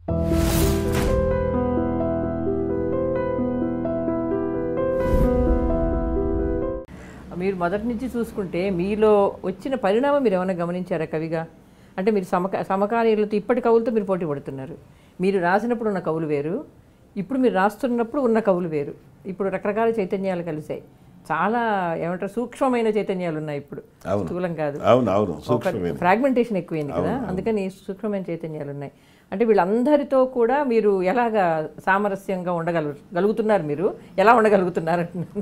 మీరు మొదటి నుంచి చూసుకుంటే మీలో వచ్చిన పరిణామం మీరు ఏమైనా గమనించారా కవిగా అంటే మీరు సమక సమకాలీనులతో ఇప్పటి కవులతో మీరు పోటీ పడుతున్నారు మీరు రాసినప్పుడు ఉన్న కవులు వేరు ఇప్పుడు మీరు రాస్తున్నప్పుడు ఉన్న కవులు వేరు ఇప్పుడు రకరకాల చైతన్యాలు కలిసాయి చాలా ఏమంటారు సూక్ష్మమైన చైతన్యాలు ఉన్నాయి ఇప్పుడు అవును. స్థూలం కాదు అవును అవును సూక్ష్మమైన ఫ్రాగ్మెంటేషన్ ఎక్కువైంది కదా అందుకని సూక్ష్మమైన చైతన్యాలు ఉన్నాయి అంటే వీళ్ళందరితో కూడా మీరు ఎలాగా సామరస్యంగా ఉండగలు గలుగుతున్నారు మీరు ఎలా ఉండగలుగుతున్నారు అంటున్నాను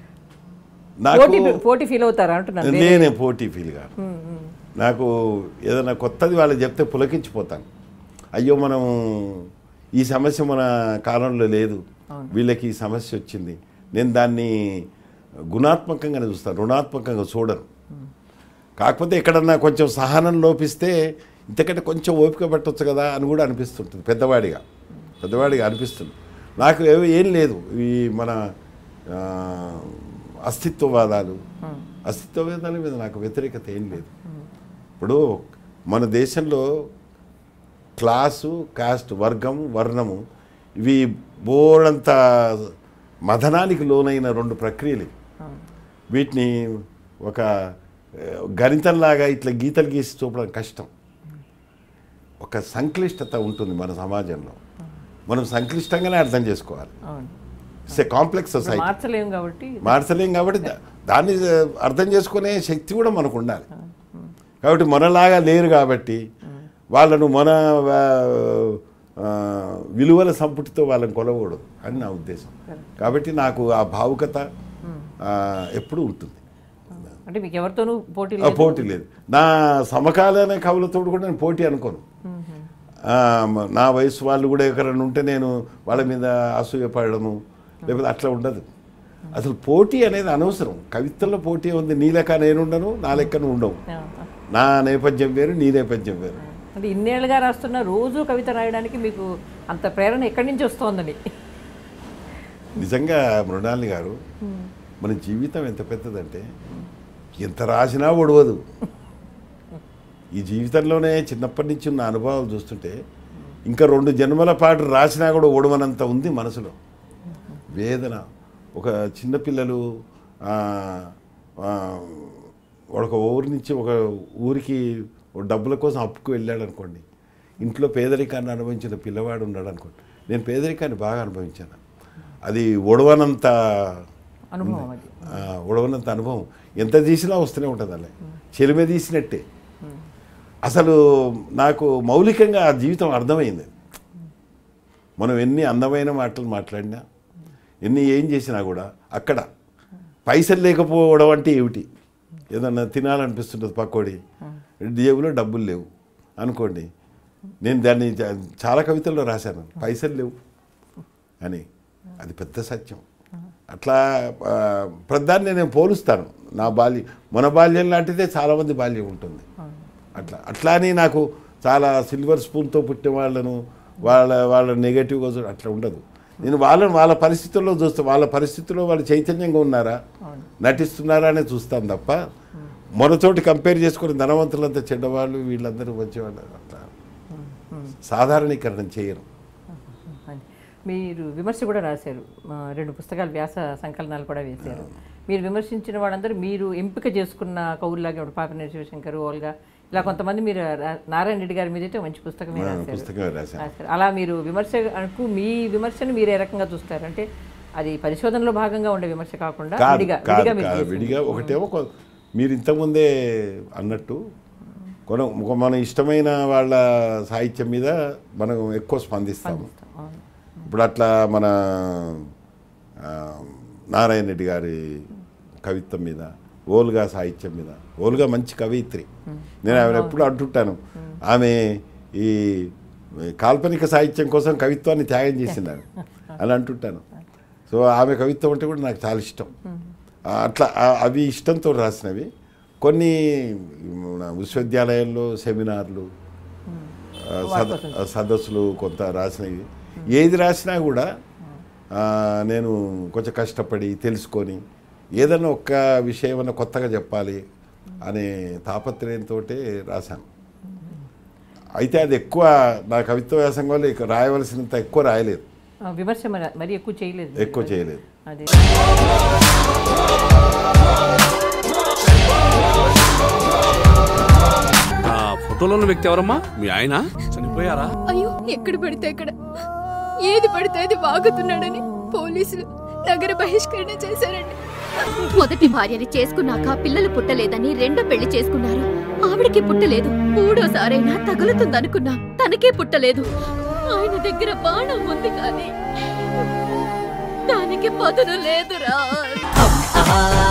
నాకు పోటీ పోటీ ఫీల్ అవుతారా అంటున్నాను నేనే పోటీ ఫీల్గా నాకు ఏదైనా కొత్తది వాళ్ళు చెప్తే పులకించిపోతాను అయ్యో మనం ఈ సమస్య మన కాలంలో లేదు వీళ్ళకి ఈ సమస్య వచ్చింది నేను దాన్ని గుణాత్మకంగానే చూస్తాను రుణాత్మకంగా చూడను కాకపోతే ఎక్కడన్నా కొంచెం సహనం లోపిస్తే ఇంతకంటే కొంచెం ఓపిక పట్టొచ్చు కదా అని కూడా అనిపిస్తుంటుంది పెద్దవాడిగా పెద్దవాడిగా అనిపిస్తుంది నాకు ఏవి- ఏం లేదు ఈ మన ఆ, అస్తిత్వవాదాలు అస్తిత్వవాదాల మీద నాకు వ్యతిరేకత ఏం లేదు ఇప్పుడు మన దేశంలో క్లాసు కాస్ట్ వర్గం వర్ణము ఇవి బోడంత మదనానికి లోనైన రెండు ప్రక్రియలు ఇవి. వీటిని ఒక ఆ, గణితంలాగా ఇట్లా గీతలు గీసి చూపడం కష్టం ఒక సంక్లిష్టత ఉంటుంది మన సమాజంలో మనం సంక్లిష్టంగానే అర్థం చేసుకోవాలి అవును ఇట్స్ ఏ కాంప్లెక్స్ ఇప్పుడు సొసైటీ మార్చలేం కాబట్టి మార్చలేం కాబట్టి దా- దాన్ని అర్థం చేసుకునే శక్తి కూడా మనకు ఉండాలి కాబట్టి మనలాగా లేరు కాబట్టి వాళ్ళను మన ఆ, విలువల సంపుటితో వాళ్ళని కొలవకూడదు అని నా ఉద్దేశం కాబట్టి నాకు ఆ భావుకత ఆ, ఎప్పుడూ ఉంటుంది అంటే మీకు ఎవరితోనూ పోటీ ఆ పోటీ లేదు నా సమకాలీన కవులతో కూడా నేను పోటీ అనుకోను ఆ, మ- నా వయసు వాళ్ళు కూడా ఎక్కడైనా ఉంటే నేను వాళ్ళ మీద అసూయపడము లేకపోతే అట్లా ఉండదు అసలు పోటీ అనేది అనవసరం కవితల్లో పోటీ ఉంది నీ లెక్క నేను ఉండను నా లెక్కను ఉండవు నా నేపథ్యం వేరు నీ నేపథ్యం వేరు అంటే ఇన్నేళ్ళుగా రాస్తున్న రోజు కవిత రాయడానికి మీకు అంత ప్రేరణ ఎక్కడి నుంచి వస్తోందని నిజంగా మృణాలిని గారు మన జీవితం ఎంత పెద్దదంటే ఎంత రాసినా ఒడవదు ఈ జీవితంలోనే చిన్నప్పటి నుంచి ఉన్న అనుభవాలు చూస్తుంటే ఇంకా రెండు జన్మల పాటు రాసినా కూడా ఓడవనంత ఉంది మనసులో వేదన ఒక చిన్నపిల్లలు ఆ, ఆ, ఒక ఊరి నుంచి ఒక ఊరికి ఒక డబ్బుల కోసం అప్పుకు వెళ్ళాడు అనుకోండి ఇంట్లో పేదరికాన్ని అనుభవించిన పిల్లవాడు ఉన్నాడు అనుకోండి నేను పేదరికాన్ని బాగా అనుభవించాను అది ఒడవనంత అనుభవం అది ఆ, ఉడవనంత అనుభవం ఎంత తీసినా వస్తూనే ఉంటుంది అలా చెలిమే తీసినట్టే అసలు నాకు మౌలికంగా ఆ జీవితం అర్థమైంది మనం ఎన్ని అందమైన మాటలు మాట్లాడినా ఎన్ని ఏం చేసినా కూడా అక్కడ పైసలు లేకపోవడం అంటే ఏమిటి ఏదన్నా తినాలనిపిస్తుంటుంది పక్కోడి జేబులో డబ్బులు లేవు అనుకోండి నేను దాన్ని చా- చాలా కవితల్లో రాశాను పైసలు లేవు అని అది పెద్ద సత్యం అట్లా ఆ, ప్రధాన్ని నేను పోలుస్తాను నా బాల్యం మన బాల్యం లాంటిదే చాలామంది బాల్యం ఉంటుంది అట్లా అట్లా అని నాకు చాలా సిల్వర్ స్పూన్తో పుట్టిన వాళ్ళను వాళ్ళ వాళ్ళ నెగటివ్గా చూ అట్లా ఉండదు నేను వాళ్ళని వాళ్ళ పరిస్థితుల్లో చూస్తే వాళ్ళ పరిస్థితుల్లో వాళ్ళు చైతన్యంగా ఉన్నారా నటిస్తున్నారా అనే చూస్తాను తప్ప మనతోటి కంపేర్ చేసుకుని ధనవంతులంతా చెడ్డవాళ్ళు వీళ్ళందరూ మంచివాళ్ళు అట్లా సాధారణీకరణం చేయరు అని. మీరు విమర్శ కూడా రాశారు ఆ, రెండు పుస్తకాలు వ్యాస సంకలనాలు కూడా వేశారు మీరు విమర్శించిన వాళ్ళందరూ మీరు ఎంపిక చేసుకున్న కవుల్లాగే ఇప్పుడు పాపినేని శివశంకర్ ఓల్గా ఇలా కొంతమంది మీరు రా- నారాయణ రెడ్డి గారి మీద అయితే మంచి పుస్తకమే ఆ, రాశారు పుస్తకమే రాశాను రాశారు. అలా మీరు విమర్శకు మీ విమర్శను మీరు ఏ రకంగా చూస్తారు అంటే అది పరిశోధనలో భాగంగా ఉండే విమర్శ కాకుండా కాదు విడిగా కాదు విడిగా మీరు కాదు చేసింది. విడిగా ఒకటేమో కొ- మీరు ఇంతకుముందే అన్నట్టు కొన ఒక మన ఇష్టమైన వాళ్ళ సాహిత్యం మీద మనం ఎక్కువ స్పందిస్తాము అవును. ఇప్పుడు అట్లా మన ఆ, నారాయణ రెడ్డి గారి కవిత్వం మీద ఓల్గా సాహిత్యం మీద ఓల్గా మంచి కవయిత్రి నేను ఆమె ఎప్పుడు అంటుంటాను ఆమె ఈ కాల్పనిక సాహిత్యం కోసం కవిత్వాన్ని త్యాగం చేసినారు అని అంటుంటాను సో ఆమె కవిత్వం అంటే కూడా నాకు చాలా ఇష్టం ఆ, అట్లా ఆ- అవి ఇష్టంతో రాసినవి కొన్ని మన విశ్వవిద్యాలయాల్లో సెమినార్లు ఆ, సద ఆ, సదస్సులు కొంత రాసినవి ఏది రాసినా కూడా ఆ, నేను కొంచెం కష్టపడి తెలుసుకొని ఏదైనా ఒక్క విషయం అన్న కొత్తగా చెప్పాలి అనే తాపత్రయంతో రాశాను అయితే అది ఎక్కువ నా కవిత్వ వ్యాసం వల్ల ఇక రాయవలసినంత ఎక్కువ రాయలేదు ఆ, విమర్శ మరి మరి ఎక్కువ చేయలేదు మీరు. ఎక్కువ చేయలేదు అదే ఆ ఫోటోలో ఉన్న వ్యక్తి ఎవరమ్మా మీ ఆయన చనిపోయారా అయ్యో ఎక్కడ పడితే అక్కడ ఏది పడితే అది వాగుతున్నాడని పోలీసులు నగర బహిష్కరణ చేశారండి మొదటి భార్యని చేసుకున్నాక పిల్లలు పుట్టలేదని రెండో పెళ్లి చేసుకున్నారు ఆవిడకి పుట్టలేదు మూడోసారైనా తగులుతుందనుకున్నా తనకే పుట్టలేదు ఆయన దగ్గర బాణం ఉంది కానీ దానికి పదును లేదురా